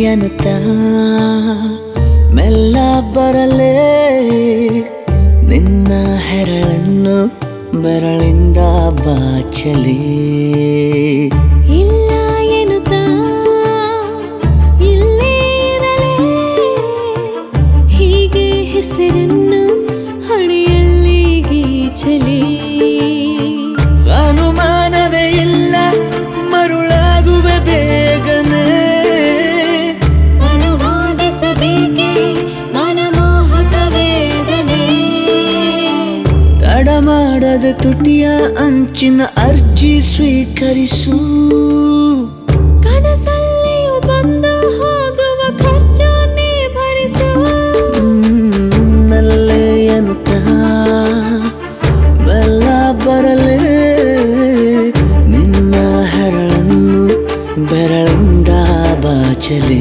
ಎನ್ನುತ್ತ ಮೆಲ್ಲ ಬರಲೇ ನಿನ್ನ ಹೆರಳನ್ನು ಬೆರಳಿಂದ ಬಾಚಲಿ ಇಲ್ಲ ಎನ್ನುತ್ತಾ ಇಲ್ಲೇ ಇರಲೇ ಹೀಗೆ ಹೆಸರನ್ನು ಹಣೆಯಲ್ಲಿ ಗೀಚಲಿ ಅನುಮಾನವೇ ಇಲ್ಲ ಮರುಳಾಗುವೆ ಬೇಗನೆ ಅನುವಾದಿಸಬೇಕೆ ಮನಮೋಹಕ ವೇದನೆ ತಡ ಮಾಡದ ತುಟಿಯ ಅಂಚಿನ ಅರ್ಜಿ ಸ್ವೀಕರಿಸು ಕನಸಲ್ಲಿಯೂ ಬಂದು ಹೋಗುವ ಖರ್ಚು ನೀ ಭರಿಸು ನಲ್ಲೇ ಎನ್ನುತ್ತ ಬೆಲ್ಲ ಬರಲೇ ನಿನ್ನ ಹರಳನ್ನು ಬೆರಳಿಂದ ಬಾಚಲೇ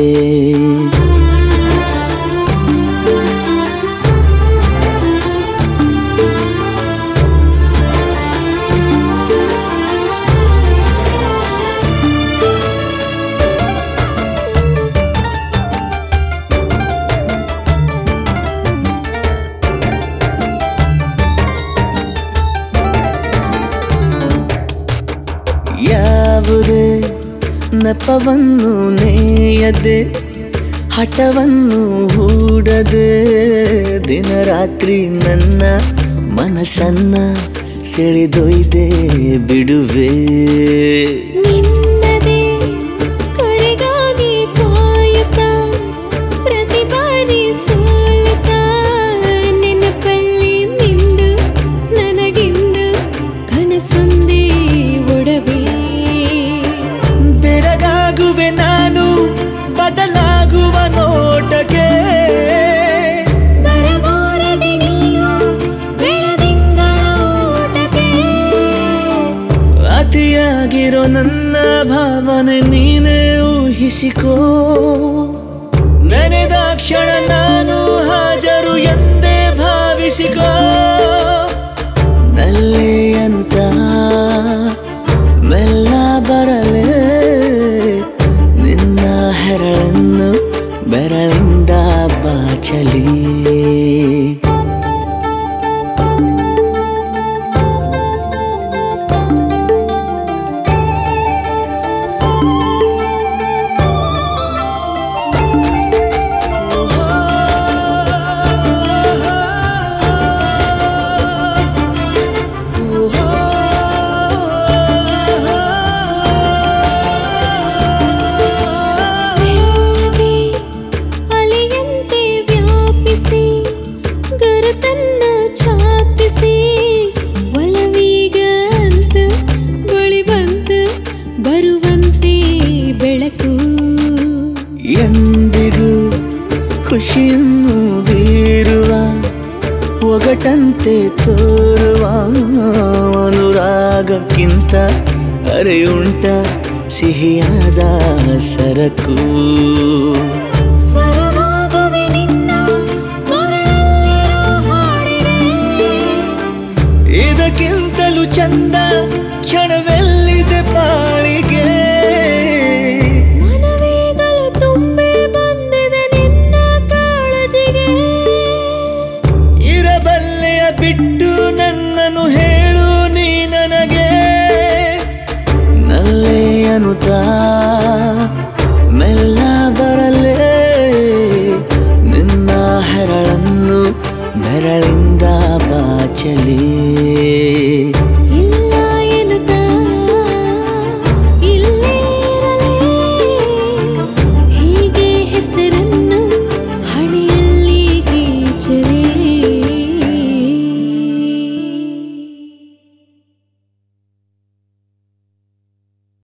ಯಾವುದೇ ನೆಪವನ್ನು ನೇಯದೆ ಹಠವನ್ನು ಹೂಡದೆ ದಿನ ರಾತ್ರಿ ನನ್ನ ಮನಸ್ಸನ್ನ ಸೆಳೆದೊಯ್ದೆ ಬಿಡುವೆ ನಿನ್ನದೇ ಕರೆಗಾಗಿ ಕಾಯುತ್ತಾ ಪ್ರತಿ ಬಾರಿ ಸೋಲುತ್ತಾ ನೆನಪಲ್ಲಿ ಮಿಂದು ನನಗಿಂದು ಕನಸೊಂದೇ ಒಡವೆ ಬೆರಗಾಗುವೆ ನಾನು ಬದಲಾಗುವ ನೋಟಕ್ಕೆ ಬರಬಾರದೆ ನೀನು ಬೆಳದಿಂಗಳ ಓಟಕ್ಕೆ ಅತಿಯಾಗಿರೋ ನನ್ನ ಭಾವನೆ ನೀನೇ ಊಹಿಸಿಕೋ ನೆನೆದ ಕ್ಷಣ ನಾನು ಹಾಜರು ಎಂದೇ ಭಾವಿಸಿಕೋ ನಲ್ಲೇ ಅನುತ ಮೆಲ್ಲ ಬರಲೇ ನಿನ್ನ ಹೆರಳನ್ನು ಬೆರಳಿಂದ ಬಾಚಲಿ ಮೆಲ್ಲಗೆ ಅಲೆಯಂತೆ ವ್ಯಾಪಿಸಿ ಗುರುತನ್ನ ಛಾಪಿಸಿ ಒಲವೀಗ ಅಂತ ಬಳಿ ಬಂತು ಬರುವಂತೆ ಬೆಳಕು ಎಂದಿಗೂ ಖುಷಿಯನ್ನು ಬೀರುವ ಒಗಟಂತೆ ತೋರುವ ಅನುರಾಗಕ್ಕಿಂತ ಅರೆಯುಂಟ ಸಿಹಿಯಾದ ಸರಕು ಸ್ವರವಾಗುವೆ ನಿನ್ನ ಕೊರಳಲ್ಲಿರೋ ಹಾಡಿಗೆ ಇದಕ್ಕಿಂತಲೂ ಚಂದ ಕ್ಷಣವೆಲ್ಲಿದೆ ಬಾಳಿಗೆ ಮನವೇಗಲು ತುಂಬಿ ಬಂದಿದೆ ನಿನ್ನ ಕಾಳಜಿಗೆ ಇರಬಲ್ಲೆಯ ಬಿಟ್ಟು ನನ್ನನ್ನು ಹೇಳು ನೀ ನನಗೆ ನಲ್ಲೇ ಅನುತ ಮೆಲ್ಲ ಬರಲೇ ನಿನ್ನ ಹೆರಳನ್ನು ಬೆರಳಿಂದ ಬಾಚಲಿ